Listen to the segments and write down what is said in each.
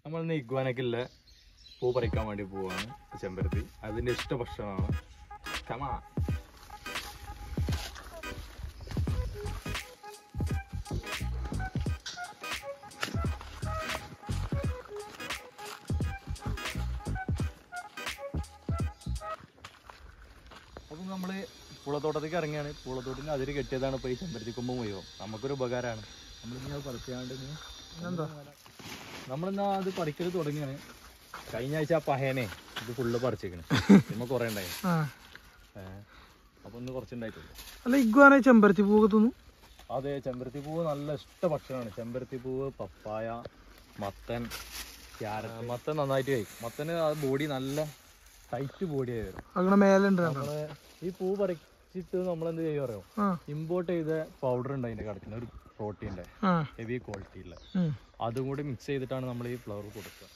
നമ്മൾ ഇന്ന് ഇഗ്വാനക്കുള്ള പൂ പറിക്കാൻ വേണ്ടി പോവാണ് ചെമ്പരത്തി അതിന്റെ ഇഷ്ട ഭക്ഷണമാണ് കമാ അപ്പം നമ്മള് പൂളത്തോട്ടത്തേക്ക് ഇറങ്ങിയാണ് പൂളത്തോട്ടിന് അതിര് കെട്ടിയതാണ് ഇപ്പൊ ഈ ചെമ്പരത്തി കൊമ്പ് മുഴുവൻ നമുക്കൊരു ഉപകാരമാണ് നമ്മളിങ്ങനെ പറിക്കാണ്ട് ഇനി എന്താ നമ്മളിന്നാ അത് പറിക്കൽ തുടങ്ങിയാണ് കഴിഞ്ഞ ആഴ്ച ആ പഹേനെ ഇത് ഫുള്ള് പറിച്ചേക്കണ് ഇമ്മ കുറെ ഉണ്ടായി ആ അപ്പൊ ഒന്ന് കുറച്ചുണ്ടായിട്ടുള്ളൂ അല്ല ഇഗ്വാന ചെമ്പരത്തി പൂവ് തോന്നു അതെ ചെമ്പരത്തി പൂവ് നല്ല ഇഷ്ട ഭക്ഷണമാണ് ചെമ്പരത്തി പൂവ് പപ്പായ മത്തൻ ക്യാരറ്റ് മത്തൻ നന്നായിട്ട് കഴിക്കും മത്തന് ആ ബോഡി നല്ല ടൈറ്റ് ബോഡിയായി വരും അങ്ങനെ മേലെ ഉണ്ട് രണ്ടെണ്ണം. നമ്മള് ഈ പൂ പറിച്ചിട്ട് നമ്മൾ എന്ത് ചെയ്യും അറിയോ ആ ഇമ്പോർട്ട് ചെയ്ത പൗഡർ ഉണ്ട് അതിന്റെ കടത്തിന് ഒരു പ്രോട്ടീൻ്റെ ആ ഹെവി ക്വാളിറ്റി ഉള്ള ഉം. അതും കൂടി മിക്സ് ചെയ്തിട്ടാണ് നമ്മൾ ഈ ഫ്ലവർ കൊടുക്കുക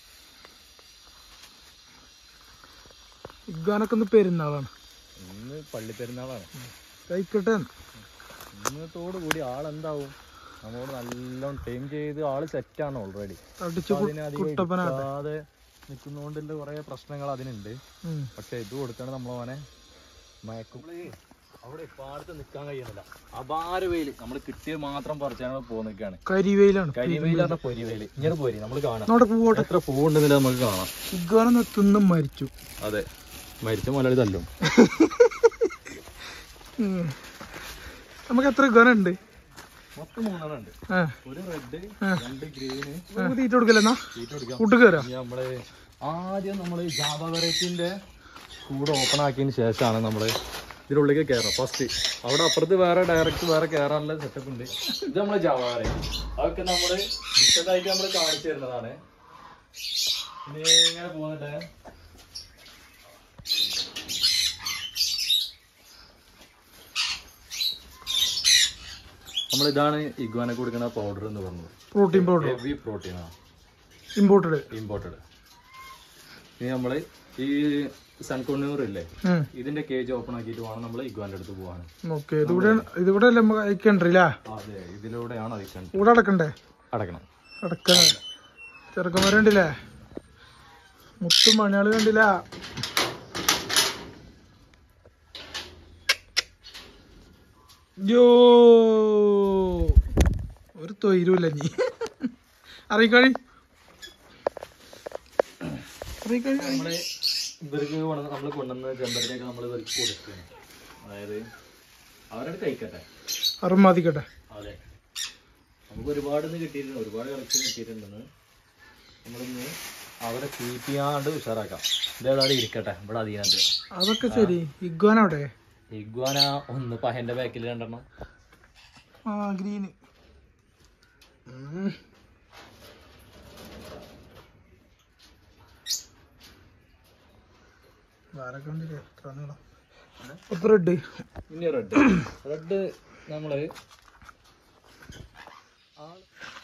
ഇഗ്വാനൊക്കെ ഒന്ന് പെരുന്നാളാണ് ഇന്ന് പള്ളി പെരുന്നാളാണ് കഴിക്കട്ടെ ഇന്നത്തോടു കൂടി ആളെന്താവും നമ്മളോട് നല്ലോണം ടൈം ചെയ്ത് ആള് സെറ്റാണ് ഓൾറെഡി അടിച്ച് കു- അതിനധികം കുട്ടപ്പനാട്ടെ എടുക്കാതെ നിൽക്കുന്നതുകൊണ്ടുള്ള കുറെ പ്രശ്നങ്ങൾ അതിനുണ്ട് ഉം. പക്ഷെ ഇത് കൊടുത്താണ് നമ്മളവനെ മയക്കും അവിടെ പാടത്ത് നിൽക്കാൻ കഴിയുന്നില്ല അപാര വെയിൽ നമ്മൾ കിട്ടിയ മാത്രം പറിച്ചാണ് പോ നിൽക്കാണ് കരിവെയിലാണ് കരിവെയിലാണ് പൊരിവെയിൽ ഇങ്ങനെ പോരി നമ്മൾ കാണാം അവിടെ പൂവോട്ടെ എത്ര പൂവുണ്ടെന്നില്ല നമുക്ക് കാണാം ഇഗ്വാന തിന്നും മരിച്ചു അതെ മരിച്ച മുതലാളി തല്ലും ഉം. നമുക്ക് എത്ര ഇഗ്വാന ഉണ്ട് മൊത്തം മൂന്നെണ്ണം ഉണ്ട് ആ ഒരു റെഡ് രണ്ട് ഗ്രീന് നമുക്ക് തീറ്റ കൊടുക്കലെന്നാ ചീറ്റ് കൊടുക്കാം കൂട്ട് കയറാ ഇനി നമ്മള് ആദ്യം നമ്മൾ ജാവ വെറൈറ്റിന്റെ കൂട് ഓപ്പൺ ആക്കിയതിന് ശേഷമാണ് നമ്മൾ ഇതിനുള്ളിലേക്ക് കയറാം ഫസ്റ്റ് അവിടെ അപ്പുറത്ത് വേറെ ഡയറക്റ്റ് വേറെ കയറാനുള്ള സെറ്റപ്പ് ഉണ്ട് ഇത് നമ്മളെ ജാവ വെറൈറ്റി അതൊക്കെ നമ്മൾ വിശദമായിട്ട് നമ്മൾ കാണിച്ചു തരുന്നതാണ് ഇനി ഇങ്ങനെ പോകുന്നുണ്ട് നമ്മൾ ഇതാണ് ഇഗ്വാനെ കൊടുക്കുന്ന പൗഡർ എന്ന് പറഞ്ഞത് പ്രോട്ടീൻ പൗഡർ ഹെവി പ്രോട്ടീനാണ് ഇമ്പോർട്ടഡ് ഇമ്പോർട്ടഡ് ഇനി നമ്മൾ ഈ സൺകൊണ്ണൂർ ഇല്ലേ ഇതിന്റെ കേജ് ഓപ്പൺ ആക്കിയിട്ട് വേണം നമ്മൾ ഇഗ്വാന്റെ അടുത്ത് പോകാൻ ഓക്കെ ഇതിവിടെ ഇതിവിടെ അല്ലേ നമുക്ക് അയക്കണ്ടല്ലേ അതെ ഇതിലൂടെയാണ് അയക്കാൻ ഇവിടെ അടക്കണ്ടേ അടക്കണം അടക്കണേ ചെറുക്കന്മാരെ കണ്ടില്ലേ മുത്തും മണിയാള് കണ്ടില്ല യോ ഒരു തൊയിരുമില്ല നീ അറിയിക്കാണി അറിയിക്കാണി നമ്മള് ഇവർക്ക് നമ്മൾ കൊണ്ടുവന്ന ചെമ്പരത്തിയൊക്കെ നമ്മൾ ഇവർക്ക് കൊടുക്കുകയാണ് അതായത് അവരുടെ കഴിക്കട്ടെ അറുമാതിക്കട്ടെ അതെ നമുക്ക് ഒരുപാട് ഇന്ന് കിട്ടിയിട്ടുണ്ട് ഒരുപാട് കളക്ഷൻ കിട്ടിയിട്ടുണ്ടെന്ന് നമ്മളിന്ന് അവരെ കീപ്പ് ചെയ്യാണ്ട് ഉഷാറാക്കാം ഇതേതായാലും ഇരിക്കട്ടെ ഇവിടെ അധികം അതൊക്കെ ശരി ഇഗ്വാൻ അവിടെ ഇഗ്വാന ഒന്ന് പഹന്റെ ബാക്കിൽ രണ്ടെണ്ണം ആ ഗ്രീന് വേറെ കണ്ടില്ലേ എത്ര നീളം ഇപ്പൊ റെഡ് ഇനി റെഡ് റെഡ് നമ്മള് ആള്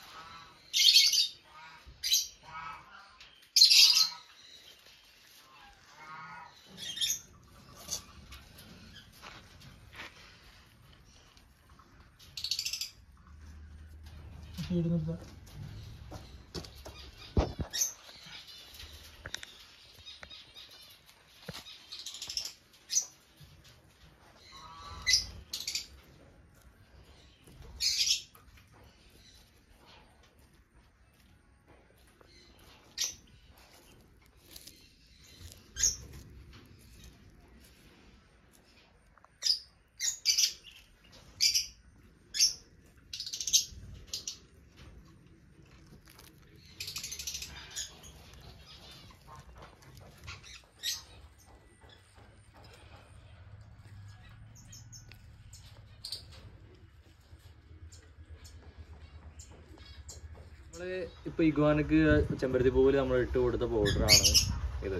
നമ്മള് ഇപ്പൊ ഇഗ്വാനക്ക് ചെമ്പരത്തി പൂവിൽ നമ്മൾ ഇട്ട് കൊടുത്ത പൗഡറാണ് ഇത്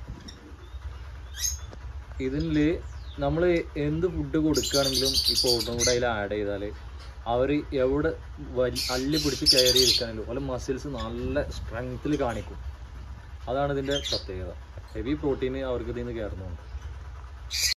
ഇതില് നമ്മൾ എന്ത് ഫുഡ് കൊടുക്കുകയാണെങ്കിലും ഈ പൗഡറും കൂടെ അതിൽ ആഡ് ചെയ്താൽ അവർ എവിടെ വലി അള്ളി പിടിച്ച് കയറി ഇരിക്കാനല്ലോ അതുപോലെ മസിൽസ് നല്ല സ്ട്രെങ്ത്തിൽ കാണിക്കും അതാണ് ഇതിൻ്റെ പ്രത്യേകത ഹെവി പ്രോട്ടീൻ അവർക്ക് ഇതിൽ നിന്ന് കയറുന്നുണ്ട്